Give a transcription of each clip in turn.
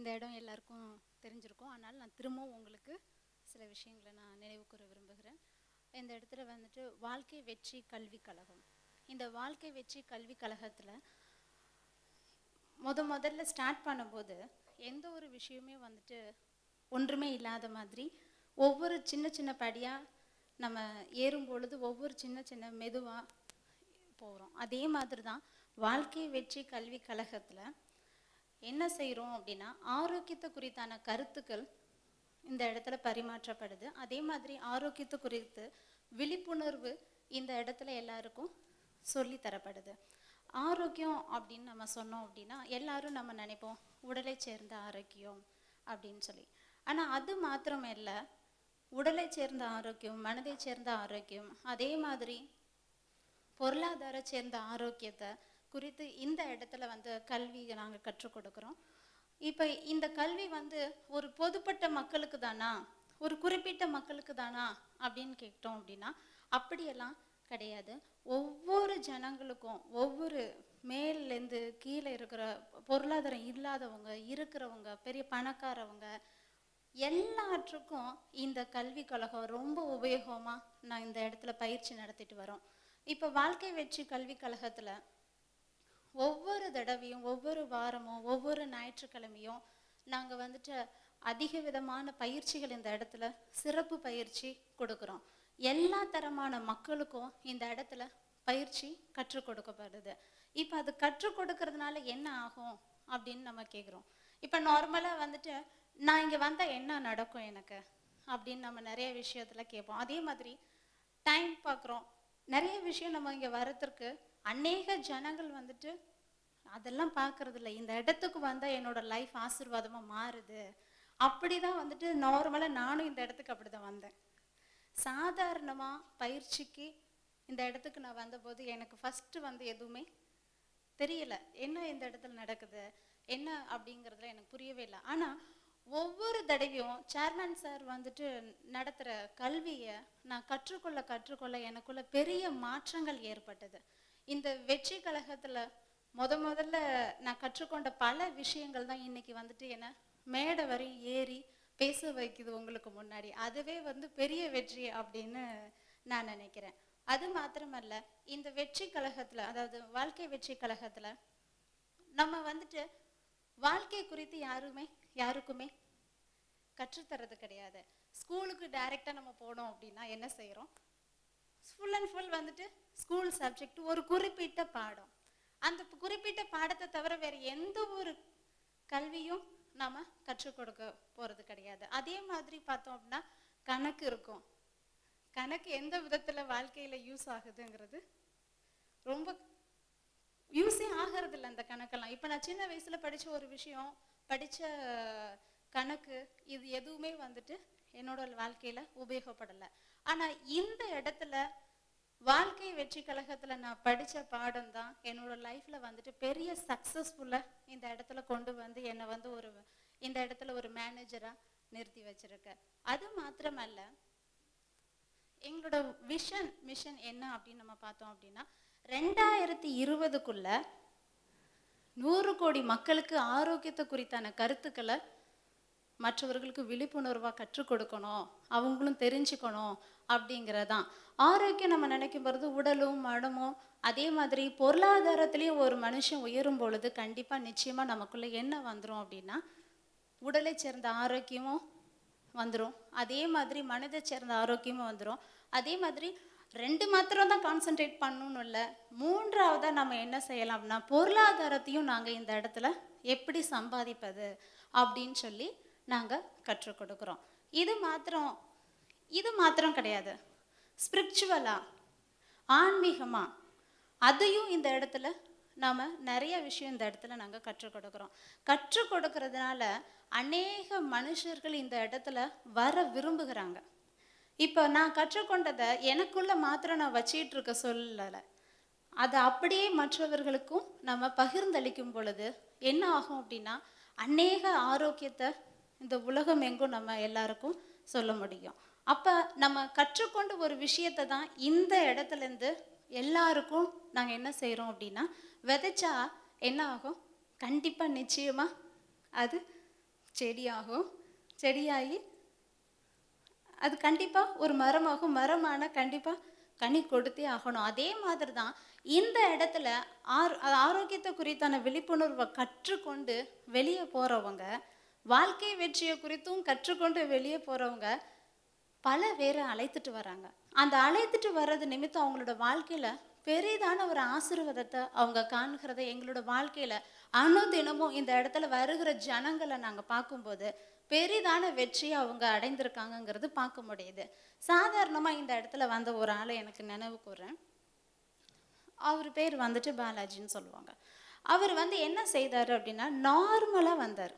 இந்த இடம் எல்லாருக்கும் தெரிஞ்சிருக்கும் அதனால் நான் திரும்பவும் உங்களுக்கு சில விஷயங்களை நான் நினைவு கூற விரும்புகிறேன் இந்த இடத்துல வந்துட்டு வாழ்க்கை வெற்றி கல்வி கழகம் இந்த வாழ்க்கை வெற்றி கல்வி கழகத்தில் முத முதல்ல ஸ்டார்ட் பண்ணும்போது எந்த ஒரு விஷயமே வந்துட்டு ஒன்றுமே இல்லாத மாதிரி ஒவ்வொரு சின்ன சின்ன படியாக நம்ம ஏறும் பொழுது ஒவ்வொரு சின்ன சின்ன மெதுவாக போகிறோம் அதே மாதிரி தான் வாழ்க்கை வெற்றி கல்வி கழகத்தில் என்ன செய்கிறோம் அப்படின்னா ஆரோக்கியத்தை குறித்தான கருத்துக்கள் இந்த இடத்துல பரிமாற்றப்படுது அதே மாதிரி ஆரோக்கியத்தை குறித்து விழிப்புணர்வு இந்த இடத்துல எல்லாருக்கும் சொல்லி தரப்படுது ஆரோக்கியம் அப்படின்னு நம்ம சொன்னோம் அப்படின்னா எல்லாரும் நம்ம நினைப்போம் உடலை சேர்ந்த ஆரோக்கியம் அப்படின்னு சொல்லி ஆனால் அது மாத்திரம் இல்லை உடலை சேர்ந்த ஆரோக்கியம் மனதை சேர்ந்த ஆரோக்கியம் அதே மாதிரி பொருளாதார சேர்ந்த ஆரோக்கியத்தை குறித்து இந்த இடத்துல வந்து கல்வி நாங்கள் கற்றுக் கொடுக்குறோம் இப்போ இந்த கல்வி வந்து ஒரு பொதுப்பட்ட மக்களுக்கு தானா ஒரு குறிப்பிட்ட மக்களுக்கு தானா அப்படின்னு கேட்டோம் அப்படின்னா அப்படியெல்லாம் கிடையாது ஒவ்வொரு ஜனங்களுக்கும் ஒவ்வொரு மேல்லேருந்து கீழே இருக்கிற பொருளாதாரம் இல்லாதவங்க இருக்கிறவங்க பெரிய பணக்காரவங்க எல்லாற்றுக்கும் இந்த கல்வி கழகம் ரொம்ப உபயோகமாக நான் இந்த இடத்துல பயிற்சி நடத்திட்டு வரோம் இப்போ வாழ்க்கை வெற்றி கல்வி கழகத்தில் ஒவ்வொரு தடவையும் ஒவ்வொரு வாரமும் ஒவ்வொரு ஞாயிற்றுக்கிழமையும் நாங்கள் வந்துட்டு அதிக விதமான பயிற்சிகள் இந்த இடத்துல சிறப்பு பயிற்சி கொடுக்குறோம் எல்லா தரமான மக்களுக்கும் இந்த இடத்துல பயிற்சி கற்றுக் கொடுக்கப்படுது இப்போ அது கற்றுக் கொடுக்கறதுனால என்ன ஆகும் அப்படின்னு நம்ம கேட்குறோம் இப்போ நார்மலாக வந்துட்டு நான் இங்கே வந்தால் என்ன நடக்கும் எனக்கு அப்படின்னு நம்ம நிறைய விஷயத்துல கேட்போம் அதே மாதிரி டைம் பார்க்குறோம் நிறைய விஷயம் நம்ம இங்கே வரத்துக்கு அநேக ஜனங்கள் வந்துட்டு அதெல்லாம் பார்க்கறது இல்லை இந்த இடத்துக்கு வந்தால் என்னோட லைஃப் ஆசீர்வாதமாக மாறுது அப்படி தான் வந்துட்டு நார்மலாக நானும் இந்த இடத்துக்கு அப்படி தான் வந்தேன் சாதாரணமாக பயிற்சிக்கு இந்த இடத்துக்கு நான் வந்தபோது எனக்கு ஃபஸ்ட்டு வந்து எதுவுமே தெரியல என்ன இந்த இடத்துல நடக்குது என்ன அப்படிங்கிறதுல எனக்கு புரியவே இல்லை ஆனால் ஒவ்வொரு தடவையும் சேர்மன் சார் வந்துட்டு நடத்துகிற கல்வியை நான் கற்றுக்கொள்ள கற்றுக்கொள்ள எனக்குள்ள பெரிய மாற்றங்கள் ஏற்பட்டது இந்த வெற்றி கழகத்தில் முத முதல்ல நான் கற்றுக்கொண்ட பல விஷயங்கள் தான் இன்னைக்கு வந்துட்டு என்ன மேடை வரையும் ஏறி பேச வைக்குது உங்களுக்கு முன்னாடி அதுவே வந்து பெரிய வெற்றி அப்படின்னு நான் நினைக்கிறேன் அது மாத்திரமல்ல இந்த வெற்றி கழகத்தில் அதாவது வாழ்க்கை வெற்றி கழகத்தில் நம்ம வந்துட்டு வாழ்க்கை குறித்து யாருமே யாருக்குமே கற்றுத்தரது கிடையாது ஸ்கூலுக்கு டைரெக்டாக நம்ம போனோம் அப்படின்னா என்ன செய்கிறோம் ஃபுல் அண்ட் ஃபுல் வந்துட்டு ஸ்கூல் சப்ஜெக்ட் ஒரு குறிப்பிட்ட பாடம் அந்த குறிப்பிட்ட பாடத்தை தவிர வேறு எந்த ஒரு கல்வியும் நாம கற்றுக் கொடுக்க போகிறது கிடையாது அதே மாதிரி பார்த்தோம் அப்படின்னா கணக்கு இருக்கும் கணக்கு எந்த விதத்தில் வாழ்க்கையில் யூஸ் ஆகுதுங்கிறது ரொம்ப யூஸே ஆகிறது இல்லை அந்த கணக்கெல்லாம் இப்போ நான் சின்ன வயசில் படித்த ஒரு விஷயம் படித்த கணக்கு இது எதுவுமே வந்துட்டு என்னோட வாழ்க்கையில் உபயோகப்படலை ஆனால் இந்த இடத்துல வாழ்க்கை வெற்றி கழகத்தில் நான் படித்த பாடம் தான் என்னோட லைஃப்பில் வந்துட்டு பெரிய சக்ஸஸ்ஃபுல்லாக இந்த இடத்துல கொண்டு வந்து என்னை வந்து ஒரு இந்த இடத்துல ஒரு மேனேஜராக நிறுத்தி வச்சிருக்க அது மாத்திரமல்ல எங்களோட விஷன் மிஷன் என்ன அப்படின்னு நம்ம பார்த்தோம் அப்படின்னா ரெண்டாயிரத்தி இருபதுக்குள்ள நூறு கோடி மக்களுக்கு ஆரோக்கியத்தை குறித்தான கருத்துக்களை மற்றவர்களுக்கு விழிப்புணர்வாக கற்றுக் கொடுக்கணும் அவங்களும் தெரிஞ்சுக்கணும் அப்படிங்கிறதான் ஆரோக்கியம் நம்ம நினைக்கும் பொழுது உடலும் மனமும் அதே மாதிரி பொருளாதாரத்திலையும் ஒரு மனுஷன் உயரும் பொழுது கண்டிப்பாக நிச்சயமாக நமக்குள்ளே என்ன வந்துடும் அப்படின்னா உடலை சேர்ந்த ஆரோக்கியமும் வந்துடும் அதே மாதிரி மனதை சேர்ந்த ஆரோக்கியமும் வந்துடும் அதே மாதிரி ரெண்டு மாத்திரம் தான் கான்சென்ட்ரேட் பண்ணணும்னு இல்லை மூன்றாவதாக நம்ம என்ன செய்யலாம் அப்படின்னா பொருளாதாரத்தையும் நாங்கள் இந்த இடத்துல எப்படி சம்பாதிப்பது அப்படின்னு சொல்லி நாங்கள் கற்றுக் கொடுக்குறோம் இது மாத்திரம் இது மாத்திரம் கிடையாது ஸ்பிரிச்சுவலாக ஆன்மீகமாக அதையும் இந்த இடத்துல நாம் நிறைய விஷயம் இந்த இடத்துல நாங்கள் கற்றுக் கொடுக்குறோம் கற்றுக் கொடுக்கறதுனால அநேக மனுஷர்கள் இந்த இடத்துல வர விரும்புகிறாங்க இப்போ நான் கற்றுக்கொண்டதை எனக்குள்ள மாத்திரம் நான் வச்சிட்டு இருக்க சொல்லலை அதை அப்படியே மற்றவர்களுக்கும் நம்ம பகிர்ந்தளிக்கும் பொழுது என்ன ஆகும் அப்படின்னா அநேக ஆரோக்கியத்தை இந்த உலகம் எங்கும் நம்ம எல்லாருக்கும் சொல்ல முடியும் அப்போ நம்ம கற்றுக்கொண்ட ஒரு விஷயத்தை தான் இந்த இடத்துலேருந்து எல்லாருக்கும் நாங்கள் என்ன செய்கிறோம் அப்படின்னா விதைச்சா என்ன ஆகும் கண்டிப்பாக நிச்சயமாக அது செடியாகும் செடியாகி அது கண்டிப்பாக ஒரு மரமாகும் மரமான கண்டிப்பாக கனி கொடுத்தே ஆகணும் அதே மாதிரி தான் இந்த இடத்துல ஆர் ஆரோக்கியத்தை குறித்தான விழிப்புணர்வை கற்றுக்கொண்டு வெளியே போகிறவங்க வாழ்க்கை வெற்றியை குறித்தும் கற்றுக்கொண்டு வெளியே போகிறவங்க பல பேரை அழைத்துட்டு வராங்க அந்த அழைத்துட்டு வர்றது நிமித்தம் அவங்களோட வாழ்க்கையில் பெரிதான ஒரு ஆசீர்வாதத்தை அவங்க காண்கிறத எங்களோட வாழ்க்கையில் அனுதினமும் இந்த இடத்துல வருகிற ஜனங்களை நாங்கள் பார்க்கும்போது பெரிதான வெற்றியை அவங்க அடைந்திருக்காங்கங்கிறது பார்க்க முடியுது சாதாரணமாக இந்த இடத்துல வந்த ஒரு ஆளை எனக்கு நினைவு கூறேன் அவர் பேர் வந்துட்டு பாலாஜின்னு சொல்லுவாங்க அவர் வந்து என்ன செய்தார் அப்படின்னா நார்மலாக வந்தார்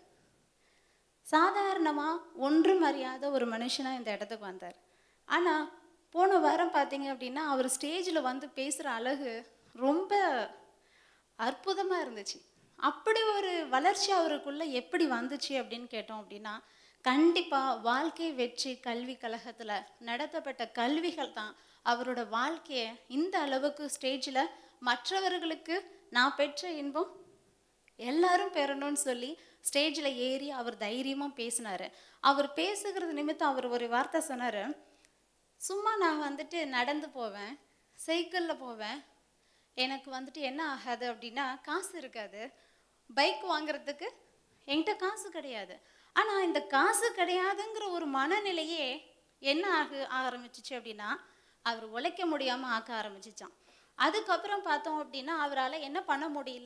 சாதாரணமாக ஒன்றும் அறியாத ஒரு மனுஷனாக இந்த இடத்துக்கு வந்தார் ஆனால் போன வாரம் பார்த்தீங்க அப்படின்னா அவர் ஸ்டேஜில் வந்து பேசுகிற அழகு ரொம்ப அற்புதமாக இருந்துச்சு அப்படி ஒரு வளர்ச்சி அவருக்குள்ள எப்படி வந்துச்சு அப்படின்னு கேட்டோம் அப்படின்னா கண்டிப்பாக வாழ்க்கை வெற்றி கல்வி கழகத்தில் நடத்தப்பட்ட கல்விகள் தான் அவரோட வாழ்க்கையை இந்த அளவுக்கு ஸ்டேஜில் மற்றவர்களுக்கு நான் பெற்ற இன்பம் எல்லாரும் பெறணும்னு சொல்லி ஸ்டேஜில் ஏறி அவர் தைரியமாக பேசினார் அவர் பேசுகிறது நிமித்தம் அவர் ஒரு வார்த்தை சொன்னார் சும்மா நான் வந்துட்டு நடந்து போவேன் சைக்கிளில் போவேன் எனக்கு வந்துட்டு என்ன ஆகாது அப்படின்னா காசு இருக்காது பைக் வாங்குறதுக்கு என்கிட்ட காசு கிடையாது ஆனால் இந்த காசு கிடையாதுங்கிற ஒரு மனநிலையே என்ன ஆக ஆரம்பிச்சிச்சு அப்படின்னா அவர் உழைக்க முடியாமல் ஆக்க ஆரம்பிச்சிச்சான் அதுக்கப்புறம் பார்த்தோம் அப்படின்னா அவரால் என்ன பண்ண முடியல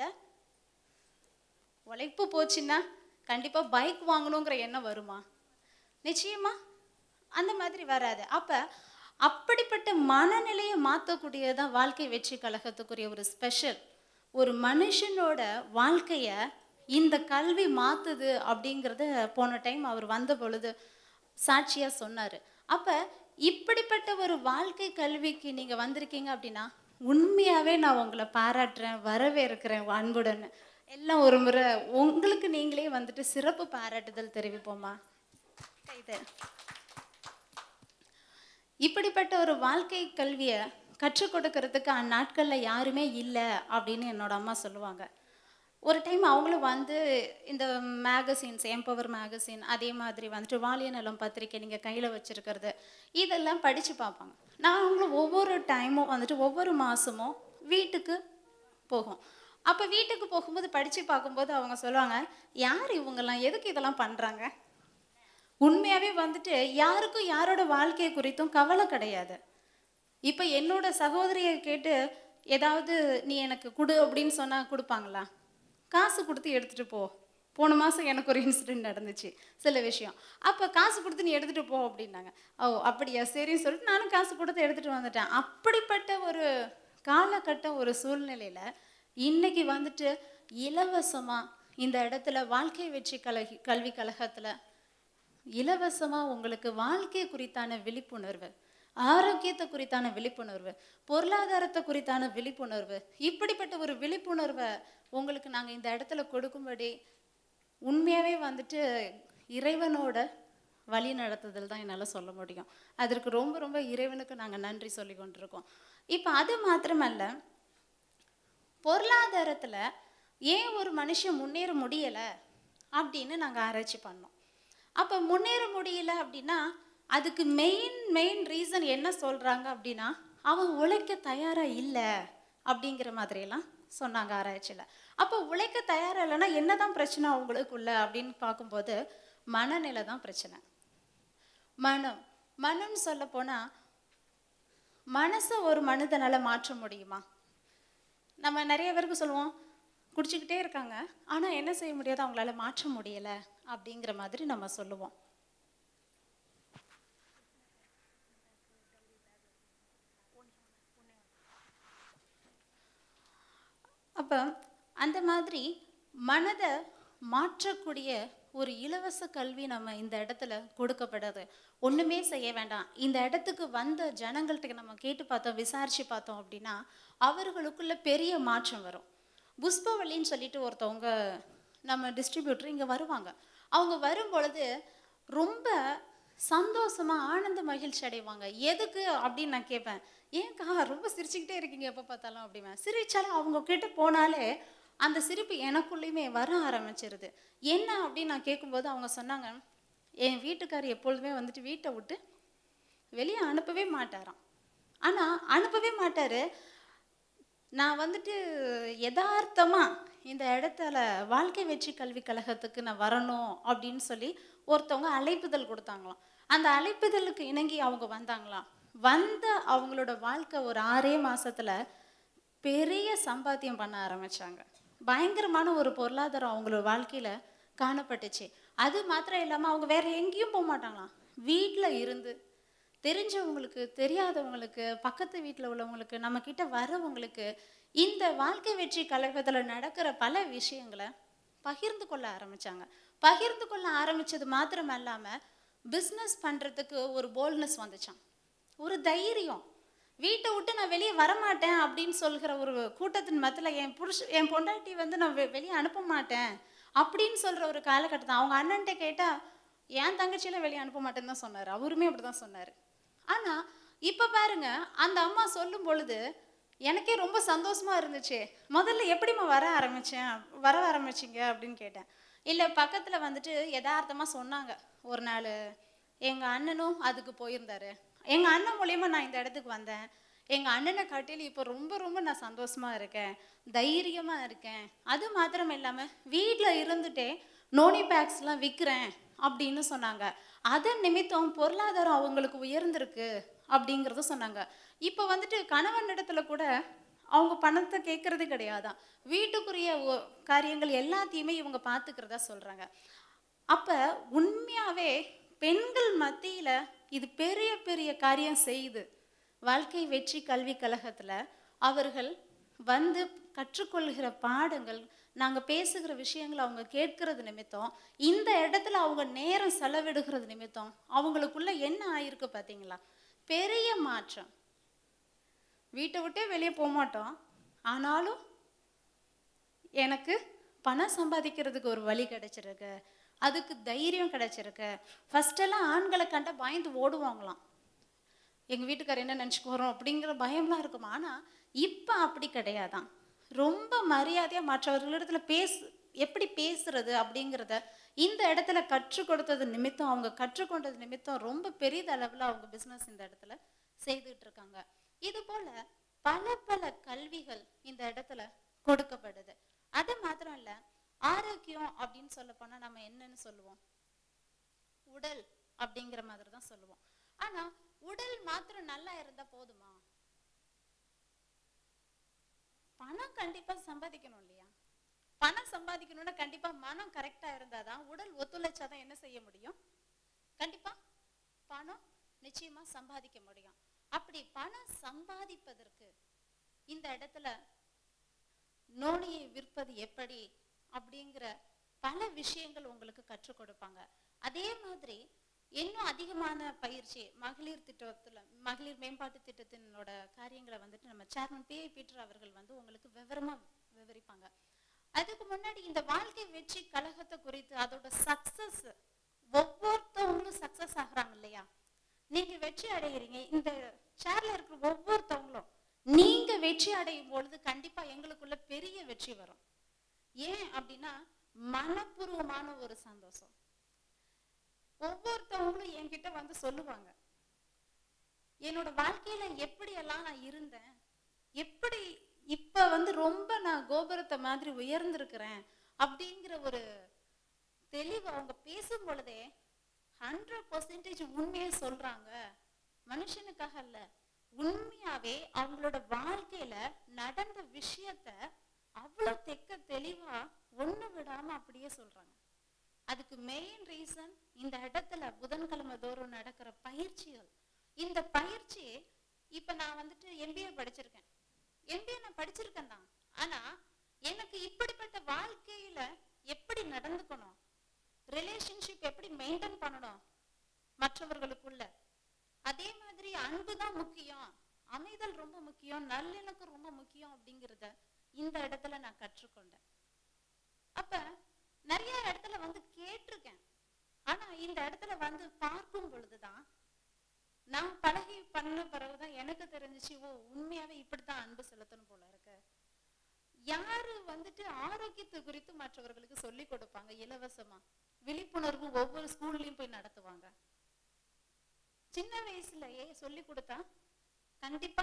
உழைப்பு போச்சுன்னா கண்டிப்பாக பைக் வாங்கணுங்கிற எண்ணம் வருமா நிச்சயமா அந்த மாதிரி வராது அப்போ அப்படிப்பட்ட மனநிலையை மாற்றக்கூடியதான் வாழ்க்கை வெற்றி கழகத்துக்குரிய ஒரு ஸ்பெஷல் ஒரு மனுஷனோட வாழ்க்கையை இந்த கல்வி மாற்றுது அப்படிங்கிறத போன டைம் அவர் வந்த பொழுது சாட்சியாக சொன்னார் அப்போ இப்படிப்பட்ட ஒரு வாழ்க்கை கல்விக்கு நீங்கள் வந்திருக்கீங்க அப்படின்னா உண்மையாகவே நான் உங்களை பாராட்டுறேன் வரவேற்கிறேன் அன்புடன் எல்லாம் ஒரு முறை உங்களுக்கு நீங்களே வந்துட்டு சிறப்பு பாராட்டுதல் தெரிவிப்போமா கைது இப்படிப்பட்ட ஒரு வாழ்க்கை கல்வியை கற்றுக் கொடுக்கறதுக்கு அந்நாட்களில் யாருமே இல்லை அப்படின்னு என்னோட அம்மா சொல்லுவாங்க ஒரு டைம் அவங்களும் வந்து இந்த மேகசின்ஸ் எம்பவர் மேகசின் அதே மாதிரி வந்துட்டு வாலியநலம் பத்திரிக்கை நீங்கள் கையில் வச்சுருக்கிறது இதெல்லாம் படித்து பார்ப்பாங்க நாங்களும் ஒவ்வொரு டைமும் வந்துட்டு ஒவ்வொரு மாதமும் வீட்டுக்கு போகும் அப்போ வீட்டுக்கு போகும்போது படித்து பார்க்கும்போது அவங்க சொல்லுவாங்க யார் இவங்கெல்லாம் எதுக்கு இதெல்லாம் பண்ணுறாங்க உண்மையாகவே வந்துட்டு யாருக்கும் யாரோட வாழ்க்கை குறித்தும் கவலை கிடையாது இப்போ என்னோட சகோதரியை கேட்டு ஏதாவது நீ எனக்கு கொடு அப்படின்னு சொன்னால் கொடுப்பாங்களா காசு கொடுத்து எடுத்துகிட்டு போ போன மாதம் எனக்கு ஒரு இன்சிடென்ட் நடந்துச்சு சில விஷயம் அப்போ காசு கொடுத்து நீ எடுத்துகிட்டு போ அப்படின்னாங்க ஓ அப்படியா சரின்னு சொல்லிட்டு நானும் காசு கொடுத்து எடுத்துகிட்டு வந்துட்டேன் அப்படிப்பட்ட ஒரு காலகட்டம் ஒரு சூழ்நிலையில் இன்னைக்கு வந்துட்டு இலவசமாக இந்த இடத்துல வாழ்க்கை வெற்றி கழகி கல்வி கழகத்தில் இலவசமாக உங்களுக்கு வாழ்க்கை குறித்தான விழிப்புணர்வு ஆரோக்கியத்தை குறித்தான விழிப்புணர்வு பொருளாதாரத்தை குறித்தான விழிப்புணர்வு இப்படிப்பட்ட ஒரு விழிப்புணர்வை உங்களுக்கு நாங்கள் இந்த இடத்துல கொடுக்கும்படி உண்மையாகவே வந்துட்டு இறைவனோட வழி நடத்துதல் தான் என்னால் சொல்ல முடியும் அதற்கு ரொம்ப ரொம்ப இறைவனுக்கு நாங்கள் நன்றி சொல்லி கொண்டிருக்கோம் இப்போ அது மாத்திரமல்ல பொருளாதாரத்தில் ஏன் ஒரு மனுஷன் முன்னேற முடியலை அப்படின்னு நாங்கள் ஆராய்ச்சி பண்ணோம் அப்போ முன்னேற முடியல அப்படின்னா அதுக்கு மெயின் மெயின் ரீசன் என்ன சொல்கிறாங்க அப்படின்னா அவன் உழைக்க தயாராக இல்லை அப்படிங்கிற மாதிரியெல்லாம் சொன்னாங்க ஆராய்ச்சியில் அப்போ உழைக்க தயாராக இல்லைன்னா என்னதான் பிரச்சனை அவங்களுக்குள்ள அப்படின்னு பார்க்கும்போது மனநிலை தான் பிரச்சனை மனம் மனம்னு சொல்ல போனால் மனசை ஒரு மனிதனால் மாற்ற முடியுமா நம்ம நிறைய பேருக்கு சொல்லுவோம் குடிச்சிக்கிட்டே இருக்காங்க ஆனால் என்ன செய்ய முடியாது அவங்களால மாற்ற முடியலை அப்படிங்கிற மாதிரி நம்ம சொல்லுவோம் அப்போ அந்த மாதிரி மனதை மாற்றக்கூடிய ஒரு இலவச கல்வி நம்ம இந்த இடத்துல கொடுக்கப்படுது ஒன்றுமே செய்ய வேண்டாம் இந்த இடத்துக்கு வந்த ஜனங்கள்கிட்ட நம்ம கேட்டு பார்த்தோம் விசாரித்து பார்த்தோம் அப்படின்னா அவர்களுக்குள்ள பெரிய மாற்றம் வரும் புஷ்பவல்லின்னு சொல்லிட்டு ஒருத்தவங்க நம்ம டிஸ்ட்ரிபியூட்டர் இங்கே வருவாங்க அவங்க வரும் பொழுது ரொம்ப சந்தோஷமாக ஆனந்த மகிழ்ச்சி அடைவாங்க எதுக்கு அப்படின்னு நான் கேட்பேன் ஏன்க்கா ரொம்ப சிரிச்சுக்கிட்டே இருக்கீங்க எப்போ பார்த்தாலும் அப்படிவேன் சிரிச்சாலும் அவங்க கிட்ட போனாலே அந்த சிரிப்பு எனக்குள்ளேயுமே வர ஆரம்பிச்சிருது என்ன அப்படின்னு நான் கேட்கும்போது அவங்க சொன்னாங்க என் வீட்டுக்காரர் எப்பொழுதுமே வந்துட்டு வீட்டை விட்டு வெளியே அனுப்பவே மாட்டாராம் ஆனால் அனுப்பவே மாட்டார் நான் வந்துட்டு யதார்த்தமா இந்த இடத்துல வாழ்க்கை வெற்றி கல்வி கழகத்துக்கு நான் வரணும் அப்படின்னு சொல்லி ஒருத்தவங்க அழைப்புதல் கொடுத்தாங்களாம் அந்த அழைப்புதலுக்கு இணங்கி அவங்க வந்தாங்களாம் வந்த அவங்களோட வாழ்க்கை ஒரு ஆறே மாசத்துல பெரிய சம்பாத்தியம் பண்ண ஆரம்பிச்சாங்க பயங்கரமான ஒரு பொருளாதாரம் அவங்களோட வாழ்க்கையில காணப்பட்டுச்சு அது மாத்திரம் இல்லாம அவங்க வேற எங்கேயும் போக மாட்டாங்களாம் வீட்டில் இருந்து தெரிஞ்சவங்களுக்கு தெரியாதவங்களுக்கு பக்கத்து வீட்டில் உள்ளவங்களுக்கு நம்ம கிட்ட வரவங்களுக்கு இந்த வாழ்க்கை வெற்றி கழகத்தில் நடக்கிற பல விஷயங்களை பகிர்ந்து கொள்ள ஆரம்பிச்சாங்க பகிர்ந்து கொள்ள ஆரம்பிச்சது மாத்திரம் இல்லாம பிஸ்னஸ் பண்றதுக்கு ஒரு போல்ட்னஸ் வந்துச்சான் ஒரு தைரியம் வீட்டை விட்டு நான் வெளியே வரமாட்டேன் அப்படின்னு சொல்கிற ஒரு கூட்டத்தின் மத்தியில் என் புருஷ என் பொண்டாட்டி வந்து நான் வெ- வெளியே அனுப்ப மாட்டேன் அப்படின்னு சொல்ற ஒரு காலகட்டத்தை அவங்க அண்ணன்ட்ட கேட்டா என் தங்கச்சியில வெளியே அனுப்ப மாட்டேன்னு தான் சொன்னார் அவருமே அப்படி தான் சொன்னார் ஆனா இப்ப பாருங்க அந்த அம்மா சொல்லும் பொழுது எனக்கே ரொம்ப சந்தோஷமா இருந்துச்சு முதல்ல எப்படிம்மா வர ஆரம்பிச்சேன் வர ஆரம்பிச்சிங்க அப்படின்னு கேட்டேன் இல்ல பக்கத்துல வந்துட்டு யதார்த்தமா சொன்னாங்க ஒரு நாள் எங்க அண்ணனும் அதுக்கு போயிருந்தாரு எங்க அண்ணன் மூலியமா நான் இந்த இடத்துக்கு வந்தேன் எங்க அண்ணனை காட்டிலும் இப்போ ரொம்ப ரொம்ப நான் சந்தோஷமா இருக்கேன் தைரியமா இருக்கேன் அது மாத்திரம் இல்லாம வீட்ல இருந்துட்டே நோனி பேக்ஸ்லாம் விற்கிறேன் அப்படின்னு சொன்னாங்க அதன் நிமித்தம் பொருளாதாரம் அவங்களுக்கு உயர்ந்திருக்கு அப்படிங்கிறத சொன்னாங்க இப்போ வந்துட்டு கணவன் இடத்துல கூட அவங்க பணத்தை கேட்கறது கிடையாதான் வீட்டுக்குரிய ஒ- காரியங்கள் எல்லாத்தையுமே இவங்க பார்த்துக்கிறதா சொல்றாங்க அப்ப உண்மையாவே பெண்கள் மத்தியில இது பெரிய பெரிய காரியம் செய்யுது வாழ்க்கை வெற்றி கல்வி கழகத்துல அவர்கள் வந்து கற்றுக்கொள்கிற பாடங்கள் நாங்க பேசுகிற விஷயங்களை அவங்க கேட்கறது நிமித்தம் இந்த இடத்துல அவங்க நேரம் செலவிடுகிறது நிமித்தம் அவங்களுக்குள்ள என்ன ஆயிருக்கு பாத்தீங்களா பெரிய மாற்றம் வீட்டை விட்டே வெளியே போக மாட்டோம் ஆனாலும் எனக்கு பணம் சம்பாதிக்கிறதுக்கு ஒரு வழி கிடைச்சிருக்கு அதுக்கு தைரியம் கிடைச்சிருக்கு ஃபர்ஸ்ட் எல்லாம் ஆண்களை கண்டா பயந்து ஓடுவாங்களாம் எங்க வீட்டுக்காரர் என்ன நினச்சிக்கோறோம் அப்படிங்கிற பயம்லாம் இருக்கும் ஆனா இப்போ அப்படி கிடையாதான் ரொம்ப மரியாதையா மற்றவர்களிடத்துல பேசு எப்படி பேசுறது அப்படிங்கிறத இந்த இடத்துல கற்றுக் கொடுத்தது நிமித்தம் அவங்க கற்றுக்கொண்டது நிமித்தம் ரொம்ப பெரிதளவுல அவங்க பிசினஸ் இந்த இடத்துல செய்துட்டு இருக்காங்க இது போல பல பல கல்விகள் இந்த இடத்துல கொடுக்கப்படுது அது மாத்திரம் இல்ல ஆரோக்கியம் அப்படின்னு சொல்ல போனா நம்ம என்னன்னு சொல்லுவோம் உடல் அப்படிங்கிற மாதிரி தான் சொல்லுவோம் ஆனா உடல் மாத்திரம் நல்லா இருந்தா போதுமா பணம் கண்டிப்பா சம்பாதிக்கணும் இல்லையா பணம் சம்பாதிக்கணும்னா கண்டிப்பா மனம் கரெக்டா இருந்தாதான் உடல் ஒத்துழைச்சாதான் என்ன செய்ய முடியும் கண்டிப்பா பணம் நிச்சயமா சம்பாதிக்க முடியும் அப்படி பணம் சம்பாதிப்பதற்கு இந்த இடத்துல நோனியை விற்பது எப்படி அப்படிங்கிற பல விஷயங்கள் உங்களுக்கு கற்றுக் கொடுப்பாங்க அதே மாதிரி இன்னும் அதிகமான பயிற்சி மகளிர் திட்டத்துல மகளிர் மேம்பாட்டு திட்டத்தினோட காரியங்களை வந்துட்டு நம்ம சேர்மன் பி பீட்டர் அவர்கள் வந்து உங்களுக்கு விவரமா விவரிப்பாங்க அதுக்கு முன்னாடி இந்த வாழ்க்கை வெற்றி கழகத்தை குறித்து அதோட சக்சஸ் ஒவ்வொருத்தவங்களும் சக்சஸ் ஆகுறாங்க இல்லையா நீங்க வெற்றி அடைகிறீங்க இந்த சேர்ல இருக்கிற ஒவ்வொருத்தவங்களும் நீங்க வெற்றி அடையும் பொழுது கண்டிப்பா எங்களுக்குள்ள பெரிய வெற்றி வரும் ஏன் அப்படின்னா மனப்பூர்வமான ஒரு சந்தோஷம் ஒவ்வொருத்தவங்களும் என்கிட்ட வந்து சொல்லுவாங்க என்னோட வாழ்க்கையில எப்படியெல்லாம் நான் இருந்தேன் எப்படி இப்ப வந்து ரொம்ப நான் கோபுரத்தை மாதிரி உயர்ந்திருக்கிறேன் அப்படிங்கிற ஒரு தெளிவு அவங்க பேசும் பொழுதே ஹண்ட்ரட் பர்சன்டேஜ் உண்மையை சொல்றாங்க மனுஷனுக்காக அல்ல உண்மையாவே அவங்களோட வாழ்க்கையில நடந்த விஷயத்த அவ்வளவு தெக்க தெளிவா ஒண்ணு விடாம அப்படியே சொல்றாங்க அதுக்கு மெயின் ரீசன் இந்த இடத்துல புதன்கிழமை தோறும் நடக்கிற பயிற்சிகள் இந்த பயிற்சி இப்ப நான் வந்துட்டு எம்பிஏ படிச்சிருக்கேன் எம்பிஏ நான் படிச்சிருக்கேன் தான் ஆனா எனக்கு இப்படிப்பட்ட வாழ்க்கையில எப்படி நடந்துக்கணும் ரிலேஷன்ஷிப் எப்படி மெயின்டைன் பண்ணணும் மற்றவர்களுக்குள்ள அதே மாதிரி அன்பு தான் முக்கியம் அமைதல் ரொம்ப முக்கியம் நல்லிணக்கம் ரொம்ப முக்கியம் அப்படிங்கிறத இந்த இடத்துல நான் கற்றுக்கொண்டேன் அப்ப நிறைய இடத்துல வந்து கேட்டிருக்கேன் ஆனா இந்த இடத்துல வந்து பார்க்கும் பொழுதுதான் நான் பழகி பண்ண பிறகுதான் எனக்கு தெரிஞ்சுச்சு ஓ உண்மையாவே இப்படித்தான் அன்பு செலுத்தணும் போல இருக்கு யாரு வந்துட்டு ஆரோக்கியத்தை குறித்து மற்றவர்களுக்கு சொல்லி கொடுப்பாங்க இலவசமா விழிப்புணர்வு ஒவ்வொரு ஸ்கூல்லயும் போய் நடத்துவாங்க சின்ன வயசுலயே சொல்லி கொடுத்தா கண்டிப்பா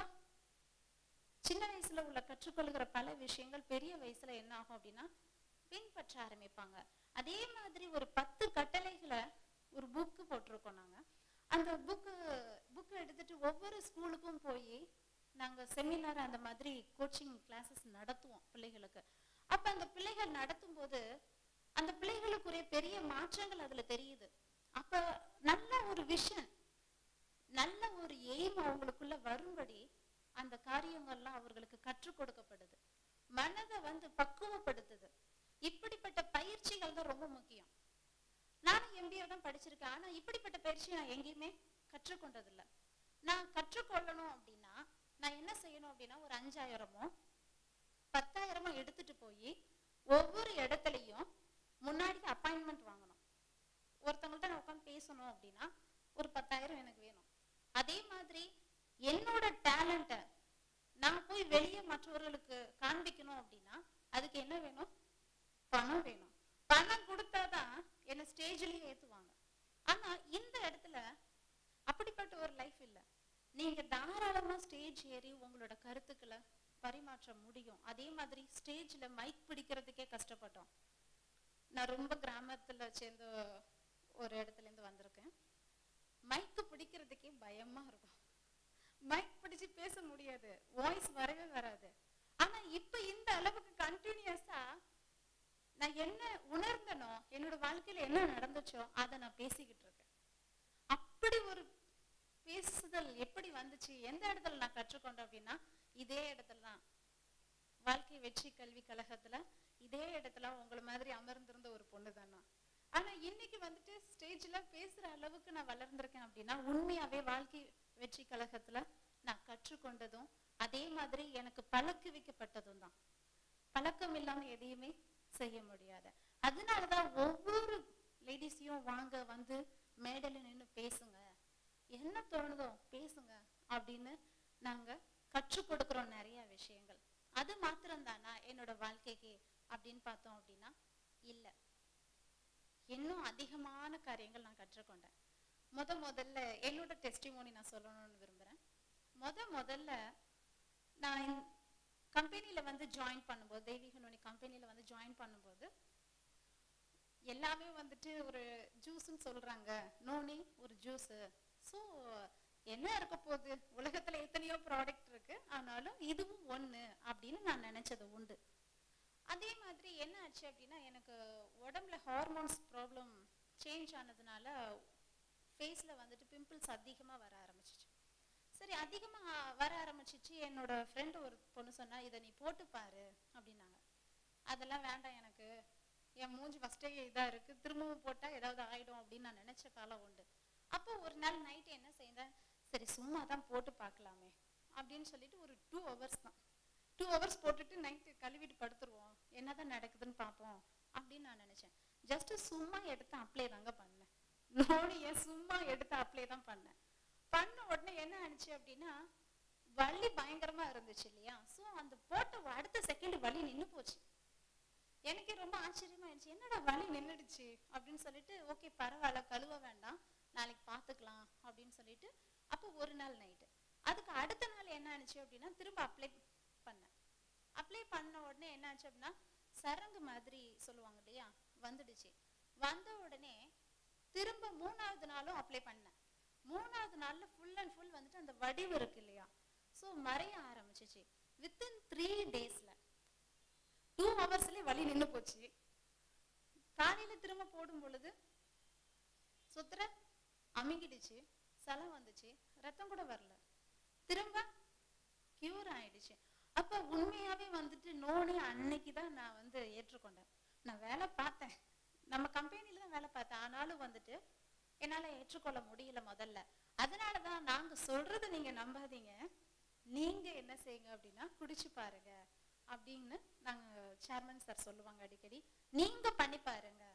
சின்ன வயசுல உள்ள கற்றுக்கொள்கிற பல விஷயங்கள் பெரிய வயசுல என்ன ஆகும் அப்படின்னா பின்பற்ற ஆரம்பிப்பாங்க அதே மாதிரி ஒரு பத்து கட்டளைகளை ஒரு புக்கு போட்டிருக்கோம் நாங்க அந்த புக்கு புக்கு எடுத்துட்டு ஒவ்வொரு ஸ்கூலுக்கும் போய் நாங்க செமினார் அந்த மாதிரி கோச்சிங் கிளாஸஸ் நடத்துவோம் பிள்ளைகளுக்கு அப்ப அந்த பிள்ளைகள் நடத்தும் போது அந்த பிள்ளைகளுக்குரிய பெரிய மாற்றங்கள் அதுல தெரியுது அப்ப நல்ல ஒரு விஷன் நல்ல ஒரு எய்ம் அவங்களுக்குள்ள வரும்படி அந்த காரியங்கள்லாம் அவர்களுக்கு கற்றுக் கொடுக்கப்படுது மனதை வந்து பக்குவப்படுத்துது இப்படிப்பட்ட பயிற்சிகள் தான் ரொம்ப முக்கியம் நானும் எம்பிஏ தான் படிச்சிருக்கேன் ஆனா இப்படிப்பட்ட பயிற்சி நான் எங்கேயுமே கற்றுக்கொண்டதில்ல நான் கற்றுக்கொள்ளணும் அப்படின்னா நான் என்ன செய்யணும் அப்படின்னா ஒரு அஞ்சாயிரமோ பத்தாயிரமோ எடுத்துட்டு போய் ஒவ்வொரு இடத்துலையும் முன்னாடி அப்பாயின்மெண்ட் வாங்கணும் ஒருத்தவங்கள்ட்ட நான் உட்காந்து பேசணும் அப்படின்னா ஒரு பத்தாயிரம் எனக்கு வேணும் அதே மாதிரி என்னோட டேலண்ட்டை நான் போய் வெளியே மற்றவர்களுக்கு காண்பிக்கணும் அப்படின்னா அதுக்கு என்ன வேணும் பணம் வேணும் பணம் கொடுத்தாதான் என்ன ஸ்டேஜ்லயே ஏத்துவாங்க ஆனா இந்த இடத்துல அப்படிப்பட்ட ஒரு லைஃப் இல்ல நீங்க தாராளமா ஸ்டேஜ் ஏறி உங்களோட கருத்துக்களை பரிமாற்ற முடியும் அதே மாதிரி ஸ்டேஜ்ல மைக் பிடிக்கிறதுக்கே கஷ்டப்பட்டோம் நான் ரொம்ப கிராமத்துல சேர்ந்த ஒரு இடத்துல இருந்து வந்திருக்கேன் மைக்கு பிடிக்கிறதுக்கே பயமா இருக்கும் மைக் பிடிச்சு பேச முடியாது வாய்ஸ் வரவே வராது ஆனா இப்ப இந்த அளவுக்கு கண்டினியூஸா நான் என்ன உணர்ந்தனோ என்னோட வாழ்க்கையில என்ன நடந்துச்சோ அதை நான் பேசிக்கிட்டு இருக்கேன் அப்படி ஒரு பேசுதல் எப்படி வந்துச்சு எந்த இடத்துல நான் கற்றுக்கொண்டேன் அப்படின்னா இதே இடத்துல தான் வாழ்க்கை வெற்றி கல்வி கழகத்துல இதே இடத்துல உங்களை மாதிரி அமர்ந்திருந்த ஒரு பொண்ணு தான் நான் ஆனா இன்னைக்கு வந்துட்டு ஸ்டேஜ்ல பேசுற அளவுக்கு நான் வளர்ந்திருக்கேன் அப்படின்னா உண்மையாவே வாழ்க்கை வெற்றி கழகத்துல நான் கற்றுக்கொண்டதும் அதே மாதிரி எனக்கு பழக்க வைக்கப்பட்டதும் தான் பழக்கம் இல்லாம எதையுமே செய்ய முடியாது அதனாலதான் ஒவ்வொரு லேடிஸையும் வாங்க வந்து மேடையில நின்னு பேசுங்க என்ன தோணுதோ பேசுங்க அப்படின்னு நாங்க கற்றுக் கொடுக்கிறோம் நிறைய விஷயங்கள் அது மாத்திரம் தானா என்னோட வாழ்க்கைக்கு அப்படின்னு பார்த்தோம் அப்படின்னா இல்ல இன்னும் அதிகமான காரியங்கள் நான் கற்றுக்கொண்டேன் முத முதல்ல என்னோட டெஸ்டிமோனி நான் சொல்லணும்னு விரும்புறேன் முத முதல்ல நான் கம்பெனில வந்து ஜாயின் பண்ணும்போது தெய்வீக நோனி கம்பெனில வந்து ஜாயின் பண்ணும்போது எல்லாமே வந்துட்டு ஒரு ஜூஸ்ன்னு சொல்றாங்க நோனி ஒரு ஜூஸ் ஸோ என்ன இருக்க போகுது உலகத்துல எத்தனையோ ப்ராடக்ட் இருக்கு ஆனாலும் இதுவும் ஒண்ணு அப்படின்னு நான் நினைச்சது உண்டு அதே மாதிரி என்ன ஆச்சு அப்படின்னா எனக்கு உடம்புல ஹார்மோன்ஸ் ப்ராப்ளம் சேஞ்ச் ஆனதுனால ஃபேஸ்ல வந்துட்டு பிம்பிள்ஸ் அதிகமா வர ஆரம்பிச்சிச்சு சரி அதிகமா வர ஆரம்பிச்சிச்சு என்னோட ஃப்ரெண்டு ஒரு பொண்ணு சொன்னா இதை நீ போட்டு பாரு அப்படின்னாங்க அதெல்லாம் வேண்டாம் எனக்கு என் மூஞ்சி ஃபர்ஸ்டே இதா இருக்கு திரும்பவும் போட்டா ஏதாவது ஆயிடும் அப்படின்னு நான் நினைச்ச காலம் உண்டு அப்போ ஒரு நாள் நைட் என்ன செய்தேன் சரி சும்மா தான் போட்டு பார்க்கலாமே அப்படின்னு சொல்லிட்டு ஒரு டூ ஹவர்ஸ் தான் டூ ஹவர்ஸ் போட்டுட்டு நைட்டு கழுவிட்டு படுத்துருவோம் என்னதான் நடக்குதுன்னு பார்ப்போம் அப்படின்னு நான் நினைச்சேன் ஜஸ்ட் சும்மா எடுத்து அப்ளை தாங்க பண்ணேன் நோனிய சும்மா எடுத்து அப்ளை தான் பண்ணேன் பண்ண உடனே என்ன ஆனிச்சு அப்படின்னா வலி பயங்கரமா இருந்துச்சு இல்லையா ஸோ அந்த போட்ட அடுத்த செகண்ட் வலி நின்னு போச்சு எனக்கே ரொம்ப ஆச்சரியமா இருந்துச்சு என்னடா வலி நின்னுடுச்சு அப்படின்னு சொல்லிட்டு ஓகே பரவாயில்ல கழுவ வேண்டாம் நாளைக்கு பார்த்துக்கலாம் அப்படின்னு சொல்லிட்டு அப்போ ஒரு நாள் நைட்டு அதுக்கு அடுத்த நாள் என்ன ஆனிச்சு அப்படின்னா திரும்ப அப்ளை பண்ணேன் அப்ளை பண்ண உடனே என்ன ஆச்சு அப்படின்னா சரங்கு மாதிரி சொல்லுவாங்க இல்லையா வந்துடுச்சு வந்த உடனே திரும்ப மூணாவது நாளும் அப்ளை பண்ணேன் மூணாவது நாள்ல ஃபுல் அண்ட் ஃபுல் வந்துட்டு அந்த வடிவு இருக்கு இல்லையா ஸோ மறைய ஆரம்பிச்சிச்சு வித்தின் த்ரீ டேஸ்ல டூ ஹவர்ஸ்லயே வலி நின்னு போச்சு காலையில திரும்ப போடும் பொழுது சுத்துற அமுங்கிடுச்சு சலம் வந்துச்சு ரத்தம் கூட வரல திரும்ப கியூர் ஆயிடுச்சு அப்ப உண்மையாவே வந்துட்டு நோனே அன்னைக்கு தான் நான் வந்து ஏற்றுக்கொண்டேன் நான் வேலை பார்த்தேன் நம்ம கம்பெனில தான் வேலை பார்த்தேன் ஆனாலும் வந்துட்டு என்னால ஏற்றுக்கொள்ள முடியல முதல்ல அதனாலதான் நாங்க சொல்றது நீங்க நம்பாதீங்க நீங்க என்ன செய்யுங்க அப்படின்னா குடிச்சு பாருங்க அப்படின்னு நாங்க சேர்மன் சார் சொல்லுவாங்க அடிக்கடி நீங்க பண்ணி பாருங்க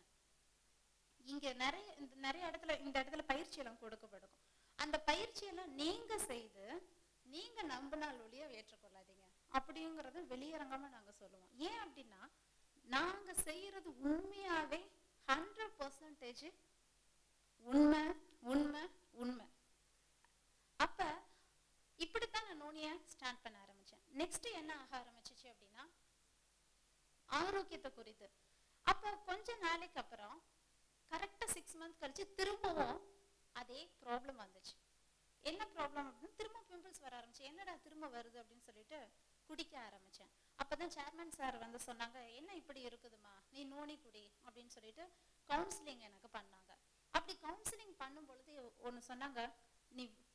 இங்க நிறைய இந்த நிறைய இடத்துல இந்த இடத்துல பயிற்சி எல்லாம் கொடுக்கப்படும் அந்த பயிற்சி எல்லாம் நீங்க செய்து நீங்க நம்பினால் ஒழிய ஏற்றுக்கொள்ளாதீங்க அப்படிங்கறத வெளியரங்கமா நாங்க சொல்லுவோம் நாங்க செய்யறது உண்மையாவே ஹண்ட்ரட் பர்சன்டேஜ் உண்மை உண்மை உண்மை அப்ப இப்படித்தான் நான் நோனிய ஸ்டார்ட் பண்ண ஆரம்பிச்சேன் நெக்ஸ்ட் என்ன ஆக ஆரம்பிச்சிச்சு அப்படின்னா ஆரோக்கியத்தை குறித்து அப்ப கொஞ்ச நாளைக்கு அப்புறம் கரெக்டா சிக்ஸ் மந்த் கழிச்சு திரும்பவும் அதே ப்ராப்ளம் வந்துச்சு என்ன ப்ராப்ளம் அப்படின்னு திரும்ப பிம்பிள்ஸ் வர ஆரம்பிச்சு என்னடா திரும்ப வருது அப்படின்னு சொல்லிட்டு குடிக்க ஆரம்பிச்சேன் அப்பதான் சேர்மன் சார் வந்து சொன்னாங்க என்ன இப்படி இருக்குதுமா நீ நோனி குடி அப்படின்னு சொல்லிட்டு கவுன்சிலிங் எனக்கு பண்ணாங்க அப்படி கவுன்சிலிங் பண்ணும் பொழுது ஒன்று சொன்னாங்க நீ